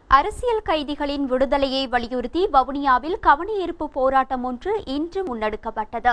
அரசியல் கைதிகளின் விடுதலையை வலியுறுத்தி வவுனியாவில் கவனஈர்ப்பு போராட்டம் ஒன்று இன்று முன்னெடுக்கப்பட்டது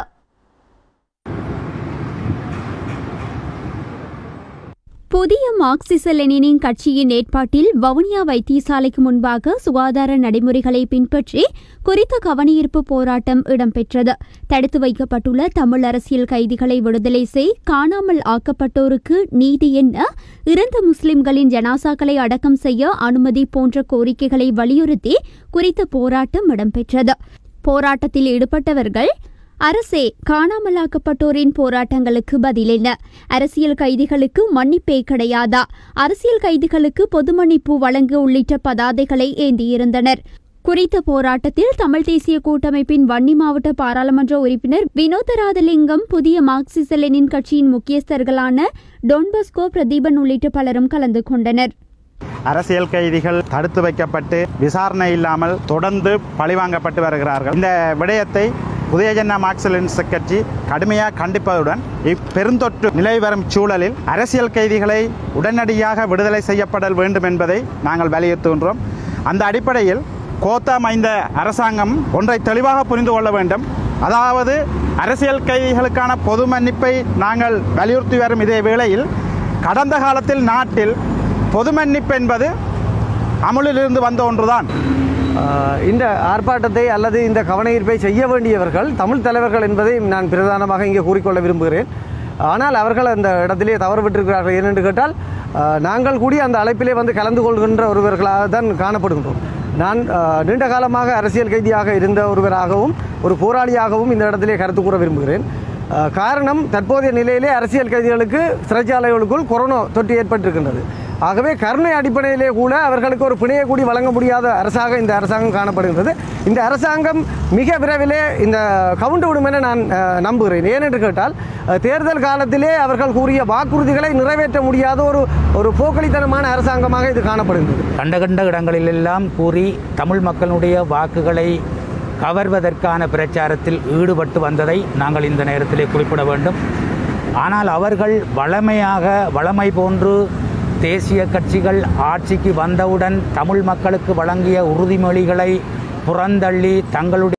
புதிய மார்க்சிச லெனினின் கட்சியின் ஏற்பாட்டில் வவுனியா வைத்தியசாலைக்கு முன்பாக சுகாதார நடைமுறைகளை பின்பற்றி குறித்த கவனஈர்ப்பு போராட்டம் இடம்பெற்றது தடுத்து வைக்கப்பட்டுள்ள தமிழ் அரசியல் கைதிகளை விடுதலை செய் காணாமல் ஆக்கப்பட்டோருக்கு நீதி என்ன இறந்த முஸ்லிம்களின் ஜனாசாக்களை அடக்கம் செய்ய அனுமதி போன்ற கோரிக்கைகளை வலியுறுத்தி குறித்த போராட்டம் இடம்பெற்றது போராட்டத்தில் ஈடுபட்டவர்கள் அரசே காணாமலாக்கப்பட்டோரின் போராட்டங்களுக்கு பதில் என்ன அரசியல் கைதிகளுக்கு மன்னிப்பே கிடையாதா அரசியல் கைதிகளுக்கு பொது மன்னிப்பு வழங்க உள்ளிட்ட பதாதைகளை ஏந்தியிருந்தனர் குறித்த போராட்டத்தில் தமிழ் தேசிய கூட்டமைப்பின் வன்னி மாவட்ட பாராளுமன்ற உறுப்பினர் வினோதராதலிங்கம் புதிய மார்க்சிச லெனின் கட்சியின் முக்கியஸ்தர்களான டொன்பஸ்கோ பிரதீபன் உள்ளிட்ட பலரும் கலந்து கொண்டனர் அரசியல் கைதிகள் தடுத்து வைக்கப்பட்டு விசாரணை இல்லாமல் தொடர்ந்து பழிவாங்கப்பட்டு வருகிறார்கள் இந்த விடயத்தை புதிய ஜன மார்க்சிலின்ஸ் கட்சி கடுமையாக கண்டிப்பதுடன் இப்பெருந்தொற்று நிலவி வரும் சூழலில் அரசியல் கைதிகளை உடனடியாக விடுதலை செய்யப்படல் வேண்டும் என்பதை நாங்கள் வலியுறுத்துகின்றோம் அந்த அடிப்படையில் கோத்தா மைந்த அரசாங்கம் ஒன்றை தெளிவாக புரிந்து கொள்ள வேண்டும் அதாவது அரசியல் கைதிகளுக்கான பொது மன்னிப்பை நாங்கள் வலியுறுத்தி வரும் இதே வேளையில் கடந்த காலத்தில் நாட்டில் பொது மன்னிப்பு என்பது அமுலிலிருந்து வந்த ஒன்றுதான் ஆஹ் இந்த ஆர்ப்பாட்டத்தை அல்லது இந்த கவனஈர்ப்பை செய்ய வேண்டியவர்கள் தமிழ் தலைவர்கள் என்பதை நான் பிரதானமாக இங்கே கூறிக்கொள்ள விரும்புகிறேன் ஆனால் அவர்கள் அந்த இடத்திலே தவறு விட்டிருக்கிறார்கள் ஏனென்று கேட்டால் ஆஹ் நாங்கள் கூடி அந்த அழைப்பிலே வந்து கலந்து கொள்கின்ற ஒருவர்களாக தான் காணப்படுகின்றோம் நான் ஆஹ் நீண்ட காலமாக அரசியல் கைதியாக இருந்த ஒருவராகவும் ஒரு போராளியாகவும் இந்த இடத்திலே கருத்து கூற விரும்புகிறேன் ஆஹ் காரணம் தற்போதைய நிலையிலே அரசியல் கைதிகளுக்கு சிறைச்சாலைகளுக்குள் கொரோனா தொற்று ஏற்பட்டிருக்கின்றது ஆகவே கருணை அடிப்படையிலே கூட அவர்களுக்கு ஒரு பிணையை கூடி வழங்க முடியாத அரசாக இந்த அரசாங்கம் காணப்படுகின்றது இந்த அரசாங்கம் மிக விரைவிலே இந்த கவுண்டு விடும் என நான் அஹ், நம்புகிறேன் ஏனென்று கேட்டால் அஹ், தேர்தல் காலத்திலே அவர்கள் கூறிய வாக்குறுதிகளை நிறைவேற்ற முடியாத ஒரு ஒரு போக்களித்தனமான அரசாங்கமாக இது காணப்படுகின்றது கண்ட கண்ட இடங்களிலெல்லாம் கூறி தமிழ் மக்களுடைய வாக்குகளை கவர்வதற்கான பிரச்சாரத்தில் ஈடுபட்டு வந்ததை நாங்கள் இந்த நேரத்திலே குறிப்பிட வேண்டும் ஆனால் அவர்கள் வளமையாக வளமை போன்று தேசிய கட்சிகள் ஆட்சிக்கு வந்தவுடன் தமிழ் மக்களுக்கு வழங்கிய உறுதிமொழிகளை புறந்தள்ளி தங்களுடைய